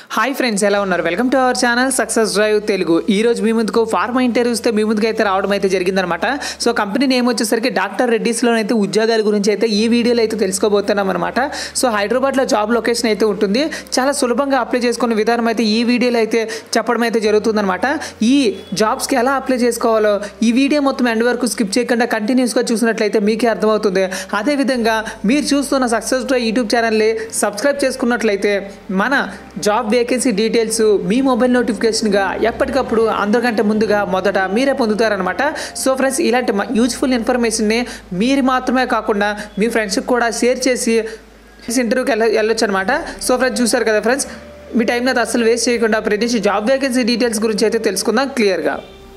hi friends ఎలా ఉన్నారు welcome to our channel success drive Telugu ఈ రోజు మీ ముందుకు ఫార్మా ఇంటర్వ్యూస్తో మీ ముందుకు అయితే రావడం అయితే జరిగిందనమాట సో కంపెనీ నేమ్ వచ్చేసరికి డాక్టర్ రెడ్డిస్లో అయితే ఉద్యోగాల గురించి అయితే ఈ వీడియోలో అయితే తెలుసుకోబోతున్నాం అనమాట సో హైదరాబాద్లో జాబ్ లొకేషన్ అయితే ఉంటుంది చాలా సులభంగా అప్లై చేసుకునే విధానం అయితే ఈ వీడియోలో అయితే చెప్పడం అయితే జరుగుతుందన్నమాట ఈ జాబ్స్కి ఎలా అప్లై చేసుకోవాలో ఈ వీడియో మొత్తం ఎండ్ వరకు స్కిప్ చేయకుండా కంటిన్యూస్గా చూసినట్లయితే మీకే అర్థమవుతుంది అదేవిధంగా మీరు చూస్తున్న సక్సెస్ డ్రైవ్ యూట్యూబ్ ఛానల్ని సబ్స్క్రైబ్ చేసుకున్నట్లయితే మన జాబ్ వేకెన్సీ డీటెయిల్స్ మీ మొబైల్ నోటిఫికేషన్గా ఎప్పటికప్పుడు అందరికంటే ముందుగా మొదట మీరే పొందుతారనమాట సో ఫ్రెండ్స్ ఇలాంటి యూజ్ఫుల్ ఇన్ఫర్మేషన్ని మీరు మాత్రమే కాకుండా మీ ఫ్రెండ్స్కి కూడా షేర్ చేసి ఇంటర్వ్యూకి వెళ్ళ వెళ్ళొచ్చు అనమాట సో ఫ్రెండ్స్ చూసారు కదా ఫ్రెండ్స్ మీ టైంని అయితే అసలు వేస్ట్ చేయకుండా ప్రతి జాబ్ వేకెన్సీ డీటెయిల్స్ గురించి అయితే తెలుసుకుందాం క్లియర్గా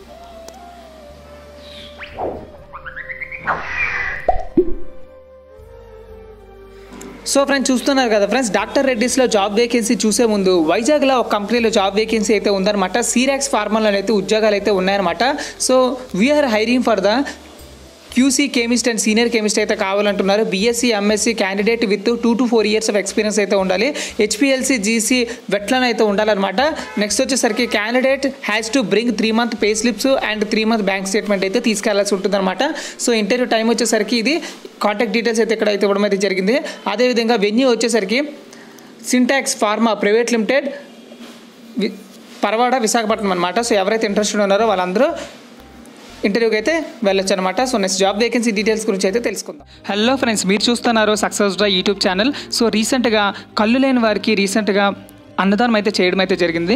సో ఫ్రెండ్స్ చూస్తున్నారు కదా ఫ్రెండ్స్ డాక్టర్ రెడ్డిస్లో జాబ్ వేకెన్సీ చూసే ముందు వైజాగ్లో ఒక కంపెనీలో జాబ్ వేకెన్సీ అయితే ఉందన్నమాట సీరాక్స్ ఫార్మాలో అయితే ఉద్యోగాలు అయితే ఉన్నాయన్నమాట so we're hiring for the QC chemist and senior chemist అయితే కావాలంటున్నారు BSc MSc candidate with two to four years of experience అయితే ఉండాలి హెచ్పిఎల్సీ జీసీ వెట్లన్ అయితే ఉండాలన్నమాట నెక్స్ట్ వచ్చేసరికి candidate has to bring three month pay slips and three month bank statement అయితే తీసుకెళ్లాల్సి ఉంటుందన్నమాట సో ఇంటర్వ్యూ టైం వచ్చేసరికి ఇది కాంటాక్ట్ డీటెయిల్స్ అయితే ఇక్కడ అయితే ఇవ్వడం అయితే జరిగింది అదేవిధంగా వెన్యూ వచ్చేసరికి సింటాక్స్ ఫార్మా ప్రైవేట్ లిమిటెడ్ వి- పరవాడ విశాఖపట్నం అనమాట సో ఎవరైతే ఇంట్రెస్టెడ్ ఉన్నారో వాళ్ళందరూ ఇంటర్వ్యూకి అయితే వెళ్ళొచ్చు అనమాట so next job vacancy details గురించి అయితే తెలుసుకుందాం హలో ఫ్రెండ్స్ మీరు చూస్తున్నారు success drive YouTube channel so రీసెంట్గా కళ్ళు లేని వారికి రీసెంట్గా అన్నదానం అయితే చేయడం అయితే జరిగింది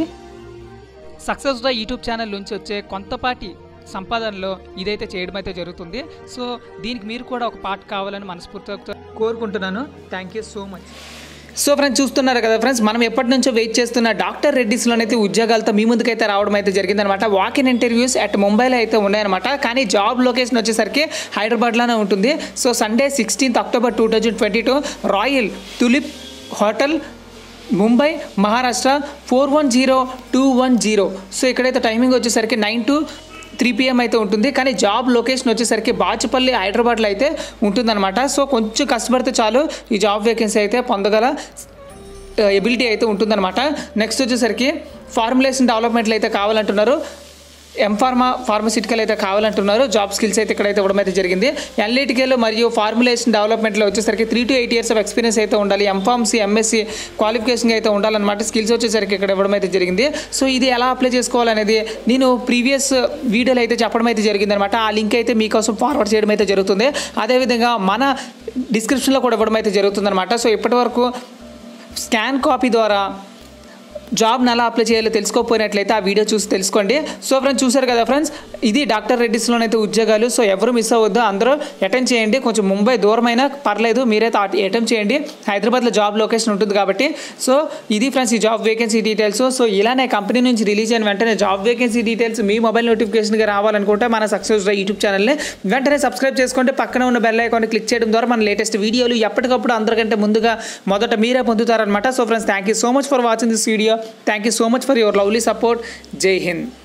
సక్సెస్ డ్రా యూట్యూబ్ ఛానల్ నుంచి వచ్చే కొంతపాటి సంపాదనలో ఇదైతే చేయడం అయితే జరుగుతుంది సో దీనికి మీరు కూడా ఒక పార్ట్ కావాలని మనస్ఫూర్తిగా కోరుకుంటున్నాను thank you so much so friends చూస్తున్నారు కదా ఫ్రెండ్స్ మనం ఎప్పటి నుంచో వెయిట్ చేస్తున్న డాక్టర్ రెడ్డిస్లోనైతే ఉద్యోగాలతో మీ ముందుకైతే రావడం అయితే జరిగిందనమాట వాక్ ఇన్ ఇంటర్వ్యూస్ అట్ ముంబైలో అయితే ఉన్నాయన్నమాట కానీ జాబ్ లొకేషన్ వచ్చేసరికి హైదరాబాద్లోనే ఉంటుంది so Sunday sixteenth October two thousand twenty two Royal Tulip hotel Mumbai Maharashtra four one zero two one zero so ఇక్కడైతే టైమింగ్ వచ్చేసరికి నైన్ టు త్రీ పిఎం అయితే ఉంటుంది కానీ జాబ్ లొకేషన్ వచ్చేసరికి బాచుపల్లి హైదరాబాద్లో అయితే ఉంటుందన్నమాట సో కొంచెం కష్టపడితే చాలు ఈ జాబ్ వేకెన్సీ అయితే పొందగల ఎబిలిటీ అయితే ఉంటుందన్నమాట నెక్స్ట్ వచ్చేసరికి ఫార్ములేషన్ డెవలప్మెంట్లు అయితే కావాలంటున్నారు ఎంఫార్మా ఫార్మసిటికల్ అయితే కావాలంటున్నారు జాబ్ స్కిల్స్ అయితే ఇక్కడైతే ఇవ్వడం అయితే జరిగింది ఎన్లిటికల్ మరియు ఫార్ములేషన్ డెవలప్మెంట్లో వచ్చేసరికి three to eight years of experience అయితే ఉండాలి ఎంఫార్మసీ ఎంఎస్సీ క్వాలిఫికేషన్ అయితే ఉండాలన్నమాట స్కిల్స్ వచ్చేసరికి ఇక్కడ ఇవ్వడం అయితే జరిగింది సో ఇది ఎలా అప్లై చేసుకోవాలనేది నేను ప్రీవియస్ వీడియోలో అయితే చెప్పడం అయితే జరిగిందనమాట ఆ లింక్ అయితే మీకోసం ఫార్వర్డ్ చేయడం అయితే జరుగుతుంది అదేవిధంగా మన డిస్క్రిప్షన్లో కూడా ఇవ్వడం అయితే జరుగుతుందన్నమాట సో ఇప్పటివరకు స్కాన్ కాపీ ద్వారా జాబ్ని ఎలా అప్లై చేయాలో తెలుసుకోకపోయినట్లయితే ఆ వీడియో చూసి తెలుసుకోండి సో ఫ్రెండ్స్ చూసారు కదా ఫ్రెండ్స్ ఇది డాక్టర్ రెడ్డిస్లోనైతే ఉద్యోగాలు సో ఎవరు మిస్ అవ్వద్దు అందరూ అటెండ్ చేయండి కొంచెం ముంబై దూరమైనా పర్లేదు మీరైతే అటెండ్ చేయండి హైదరాబాద్లో జాబ్ లొకేషన్ ఉంటుంది కాబట్టి సో ఇది ఫ్రెండ్స్ ఈ జాబ్ వేకెన్సీ డీటెయిల్స్ సో ఇలానే కంపెనీ నుంచి రిలీజ్ అయిన వెంటనే జాబ్ వేకెన్సీ డీటెయిల్స్ మీ మొబైల్ నోటిఫికేషన్గా రావాలనుకుంటే మన సక్సెస్ యూట్యూబ్ ఛానల్ని వెంటనే సబ్స్క్రైబ్ చేసుకోండి పక్కన ఉన్న బెల్ ఐకాన్ని క్లిక్ చేయడం ద్వారా మన లేటెస్ట్ వీడియోలు ఎప్పటికప్పుడు అందరికంటే ముందుగా మొదట మీరే పొందుతారనమాట so friends thank you so much for watching this video thank you so much for your lovely support Jai Hind